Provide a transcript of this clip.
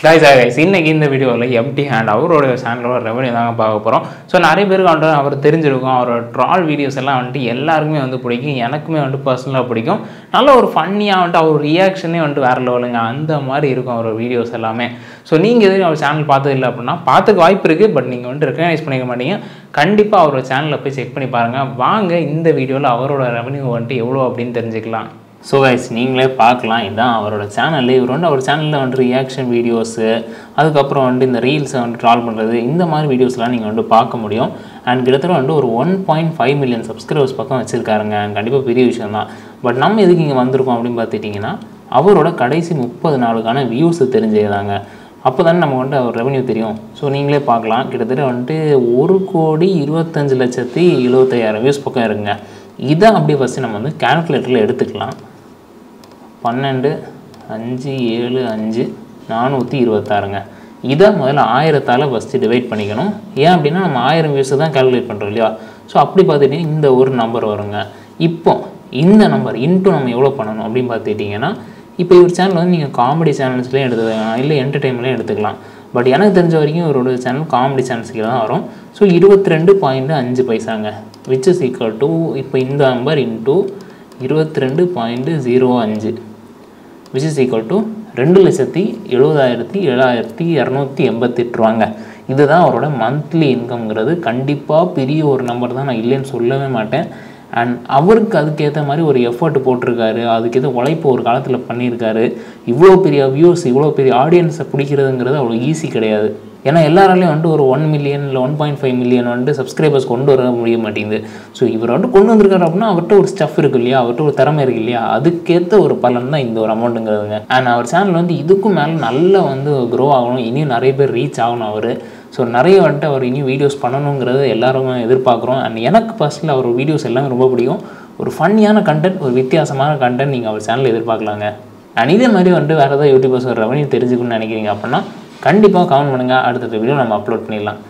guys guys இன்னைக்கு இந்த வீடியோவில் எம்டி ஹேண்ட் அவரோட சேனலோட ரெவன்யூ தாங்க பார்க்க போகிறோம் ஸோ நிறைய பேருக்கு வந்துட்டு அவர் தெரிஞ்சிருக்கும் அவரோட ட்ரால் வீடியோஸ் எல்லாம் வந்துட்டு எல்லாருக்குமே வந்து பிடிக்கும் எனக்குமே வந்துட்டு பர்சனலாக பிடிக்கும் நல்ல ஒரு ஃபன்னியாக வந்துட்டு அவர் ரியாக்ஷனே வந்துட்டு வேறு லெவலுங்க அந்த மாதிரி இருக்கும் அவர் வீடியோஸ் எல்லாமே ஸோ நீங்கள் எதுவும் அவர் சேனல் பார்த்தது இல்லை அப்படின்னா பார்த்துக்க வாய்ப்பு இருக்குது பட் நீங்கள் வந்துட்டு ரெக்கக்னைஸ் பண்ணிக்க மாட்டீங்க கண்டிப்பாக அவரோட சேனலில் போய் செக் பண்ணி பாருங்கள் வாங்க இந்த வீடியோவில் அவரோட ரெவன்யூ வந்துட்டு எவ்வளோ அப்படின்னு தெரிஞ்சுக்கலாம் ஸோ கைஸ் நீங்களே பார்க்கலாம் இதுதான் அவரோட சேனல் இவர் வந்து அவர் சேனலில் வந்து ரியாக்ஷன் வீடியோஸு அதுக்கப்புறம் வந்து இந்த ரீல்ஸை வந்து ட்ரால் பண்ணுறது இந்த மாதிரி வீடியோஸ்லாம் நீங்கள் வந்து பார்க்க முடியும் அண்ட் கிட்டத்தட்ட வந்து ஒரு one point five million subscribers பக்கம் வச்சுருக்காருங்க கண்டிப்பாக பெரிய விஷயம் தான் பட் நம்ம எதுக்கு இங்கே வந்திருக்கோம் அப்படின்னு பார்த்துட்டிங்கன்னா அவரோட கடைசி முப்பது நாளுக்கான வியூஸ் தெரிஞ்சதாங்க அப்போ தானே நம்ம வந்துட்டு அவர் ரெவன்யூ தெரியும் ஸோ நீங்களே பார்க்கலாம் கிட்டத்தட்ட வந்துட்டு ஒரு கோடி இருபத்தஞ்சு லட்சத்தி எழுபத்தையாயிரம் வியூஸ் பக்கம் இருக்குங்க இதை அப்படியே ஃபஸ்ட்டு நம்ம வந்து கால்குலேட்டரில் எடுத்துக்கலாம் பன்னெண்டு அஞ்சு ஏழு அஞ்சு நானூற்றி இருபத்தாறுங்க இதை முதல்ல ஆயிரத்தால் ஃபஸ்ட்டு டிவைட் பண்ணிக்கணும் ஏன் அப்படின்னா நம்ம ஆயிரம் வியூஸை தான் கால்குலேட் பண்ணுறோம் இல்லையா ஸோ அப்படி பார்த்துட்டிங்கன்னா இந்த ஒரு நம்பர் வருங்க இப்போ இந்த நம்பர் இன்ட்டு நம்ம எவ்வளோ பண்ணணும் அப்படின்னு பார்த்துட்டிங்கன்னா இப்போ இவர் சேனல் வந்து நீங்கள் காமெடி சேனல்ஸ்லேயும் எடுத்துக்கலாம் இல்லை என்டர்டைன்மெண்ட்லேயும் எடுத்துக்கலாம் பட் எனக்கு தெரிஞ்ச வரைக்கும் இவரோட சேனல் காமெடி சேனல்ஸ்க்கு தான் வரும் ஸோ இருபத்தி ரெண்டு பாயிண்ட் அஞ்சு பைசாங்க விச் இஸ் ஈக்குவல் டு இப்போ இந்த நம்பர் இன்ட்டு இருபத்தி ரெண்டு பாயிண்ட்டு ஜீரோ அஞ்சு விச் இஸ் ஈக்குவல் டு ரெண்டு லட்சத்தி எழுபதாயிரத்தி ஏழாயிரத்தி இரநூத்தி எண்பத்தெட்டு ரூபாங்க இதுதான் அவரோட மந்த்லி இன்கம்ங்கிறது கண்டிப்பாக பெரிய ஒரு நம்பர் தான் நான் இல்லைன்னு சொல்லவே மாட்டேன் அண்ட் அவருக்கு அதுக்கேற்ற மாதிரி ஒரு எஃபர்ட் போட்டிருக்காரு அதுக்கேற்ற உழைப்பு ஒரு காலத்தில் பண்ணியிருக்காரு இவ்வளோ பெரிய வியூஸ் இவ்வளோ பெரிய ஆடியன்ஸை பிடிக்கிறதுங்கிறது அவ்வளோ ஈஸி கிடையாது ஏன்னா எல்லாராலையும் வந்துட்டு ஒரு ஒன் மில்லியன் இல்லை ஒன் பாயிண்ட் ஃபைவ் மில்லியன் வந்துட்டு சப்ஸ்கிரைபர்ஸ் கொண்டு வர முடிய மாட்டேங்குது ஸோ இவர் வந்துட்டு கொண்டு வந்திருக்காரு அப்படின்னா அவர்கிட்ட ஒரு ஸ்டஃப் இருக்கு இல்லையா அவர்கிட்ட ஒரு திறமை இருக்கு இல்லையா அதுக்கேற்ற ஒரு பலன் தான் இந்த ஒரு அமௌண்ட்டுங்கிறதுங்க அண்ட் அவர் சேனல் வந்து இதுக்கும் மேலே நல்லா வந்து க்ரோ ஆகணும் இனியும் நிறைய பேர் ரீச் ஆகணும் அவர் ஸோ நிறைய வந்துட்டு அவர் இனியும் வீடியோஸ் பண்ணணுங்கிறத எல்லாருமே எதிர்பார்க்குறோம் அண்ட் எனக்கு பர்சனல் அவர் வீடியோஸ் எல்லாமே ரொம்ப பிடிக்கும் ஒரு ஃபன்னியான கண்டென்ட் ஒரு வித்தியாசமான கண்டென்ட் நீங்கள் அவர் சேனலில் எதிர்பார்க்கலாங்க அண்ட் இதே மாதிரி வந்துட்டு வேறு ஏதாவது யூடியூபர்ஸ் ரெவன்யூ தெரிஞ்சுக்கணும்னு நினைக்கிறீங்க அப்படின்னா கண்டிப்பாக கமெண்ட் பண்ணுங்கள் அடுத்த வீடியோ நம்ம அப்லோட் பண்ணிடலாம்